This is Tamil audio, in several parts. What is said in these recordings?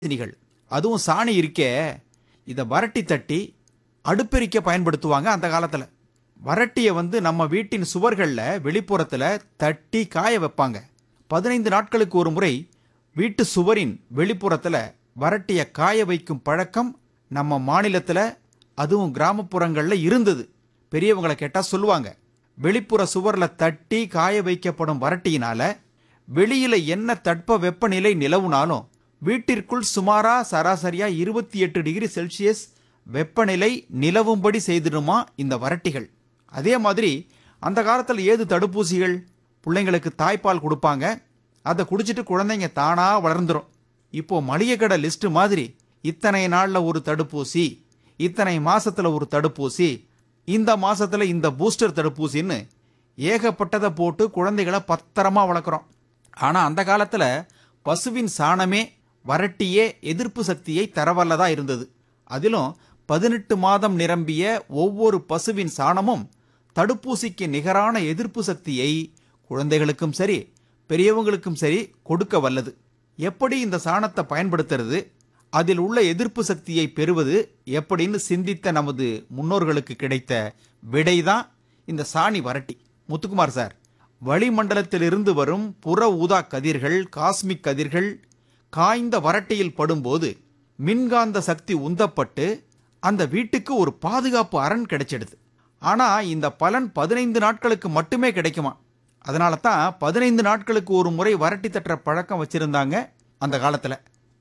கிருமிகள் அதுவும் சாணி இருக்கே இதை வரட்டி தட்டி அடுப்பெரிக்க பயன்படுத்துவாங்க அந்த காலத்தில் வரட்டியை வந்து நம்ம வீட்டின் சுவர்களில் வெளிப்புறத்தில் தட்டி காய வைப்பாங்க பதினைந்து நாட்களுக்கு ஒரு முறை வீட்டு சுவரின் வெளிப்புறத்தில் வரட்டியை காய வைக்கும் பழக்கம் நம்ம மாநிலத்தில் அதுவும் கிராமப்புறங்களில் இருந்தது பெரியவங்களை கேட்டால் சொல்லுவாங்க வெளிப்புற சுவரில் தட்டி காய வைக்கப்படும் வரட்டியினால வெளியில என்ன தட்ப வெப்பநிலை நிலவுனாலும் வீட்டிற்குள் சுமாரா சராசரியா இருபத்தி எட்டு டிகிரி செல்சியஸ் வெப்பநிலை நிலவும்படி செய்திடுமா இந்த வரட்டிகள் அதே மாதிரி அந்த காலத்தில் ஏது தடுப்பூசிகள் பிள்ளைங்களுக்கு தாய்ப்பால் கொடுப்பாங்க அதை குடிச்சிட்டு குழந்தைங்க தானா வளர்ந்துரும் இப்போ மளிகை கடை லிஸ்ட் மாதிரி இத்தனை நாள்ல ஒரு தடுப்பூசி இத்தனை மாசத்துல ஒரு தடுப்பூசி இந்த மாசத்துல இந்த பூஸ்டர் தடுப்பூசின்னு ஏகப்பட்டதை போட்டு குழந்தைகளை பத்திரமா வளர்க்குறோம் ஆனா அந்த காலத்துல பசுவின் சாணமே வரட்டியே எதிர்ப்பு சக்தியை தரவல்லதா இருந்தது அதிலும் பதினெட்டு மாதம் நிரம்பிய ஒவ்வொரு பசுவின் சாணமும் தடுப்பூசிக்கு நிகரான எதிர்ப்பு சக்தியை குழந்தைகளுக்கும் சரி பெரியவங்களுக்கும் சரி கொடுக்க வல்லது எப்படி இந்த சாணத்தை பயன்படுத்துறது அதில் உள்ள எதிர்ப்பு சக்தியை பெறுவது எப்படின்னு சிந்தித்த நமது முன்னோர்களுக்கு கிடைத்த விடைதான் இந்த சாணி வரட்டி முத்துக்குமார் சார் வளிமண்டலத்திலிருந்து வரும் புற ஊதா கதிர்கள் காஸ்மிக் கதிர்கள் காய்ந்த வரட்டியில் படும்போது மின்காந்த சக்தி உந்தப்பட்டு அந்த வீட்டுக்கு ஒரு பாதுகாப்பு அரண் கிடைச்சிடுது ஆனா இந்த பலன் பதினைந்து நாட்களுக்கு மட்டுமே கிடைக்குமா அதனால தான் பதினைந்து நாட்களுக்கு ஒரு முறை வரட்டி தட்டுற பழக்கம் வச்சிருந்தாங்க அந்த காலத்துல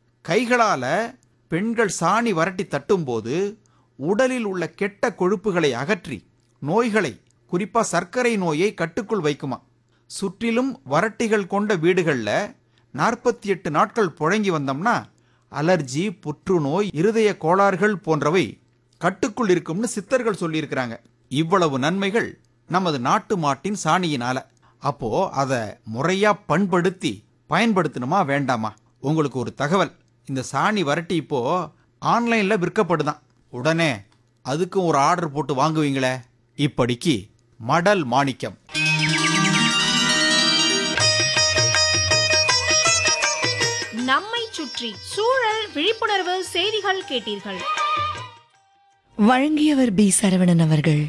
கைகளால பெண்கள் சாணி வரட்டி தட்டும்போது உடலில் உள்ள கெட்ட கொழுப்புகளை அகற்றி நோய்களை குறிப்பா சர்க்கரை நோயை கட்டுக்குள் வைக்குமா சுற்றிலும் வரட்டிகள் கொண்ட வீடுகள்ல நாற்பத்தி எட்டு நாட்கள் புழங்கி வந்தோம்னா அலர்ஜி புற்றுநோய் இருதய கோளாறுகள் போன்றவை கட்டுக்குள் இருக்கும்னு சித்தர்கள் சொல்லியிருக்கிறாங்க இவ்வளவு நன்மைகள் நமது நாட்டு மாட்டின் சாணியினால அப்போ அதை முறையா பண்படுத்தி பயன்படுத்தணுமா வேண்டாமா உங்களுக்கு ஒரு தகவல் இந்த சாணி வரட்டி இப்போ ஆன்லைன்ல விற்கப்படுதான் உடனே அதுக்கும் ஒரு ஆர்டர் போட்டு வாங்குவீங்களே இப்படிக்கு மடல் மாணிக்கம் நம்மை சுற்றி சூழல் விழிப்புணர்வு செய்திகள் கேட்டீர்கள் வழங்கியவர் பி சரவணன் அவர்கள்